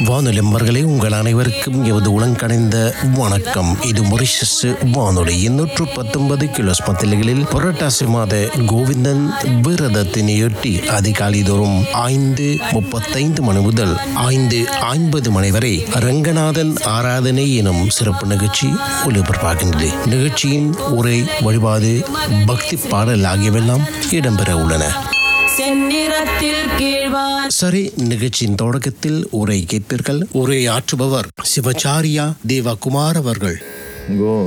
வானொலி நண்பர்களே உங்கள் அனைவருக்கும் எவது உலங்கடைந்த வணக்கம் இது மொரிஷஸ் வானொலியின் நூற்று பத்தொன்பது கிலோஸ் மத்திலைகளில் புரட்டாசி மாத கோவிந்தன் விரதத்தினையொட்டி அதிகாலை தோறும் ஐந்து முப்பத்தைந்து மணி முதல் ஐந்து ஐம்பது மணி வரை ரங்கநாதன் ஆராதனை எனும் சிறப்பு நிகழ்ச்சி ஒளிபரப்பாகின்றது நிகழ்ச்சியின் உரை வழிபாடு பக்தி பாடல் ஆகியவெல்லாம் இடம்பெற உள்ளன செந்நிறத்தில் கீழ்வான் சரி நிகழ்ச்சியின் தொடக்கத்தில் உரை கேட்பீர்கள் உரை ஆற்றுபவர் சிவச்சாரியா தேவகுமார் அவர்கள் கோ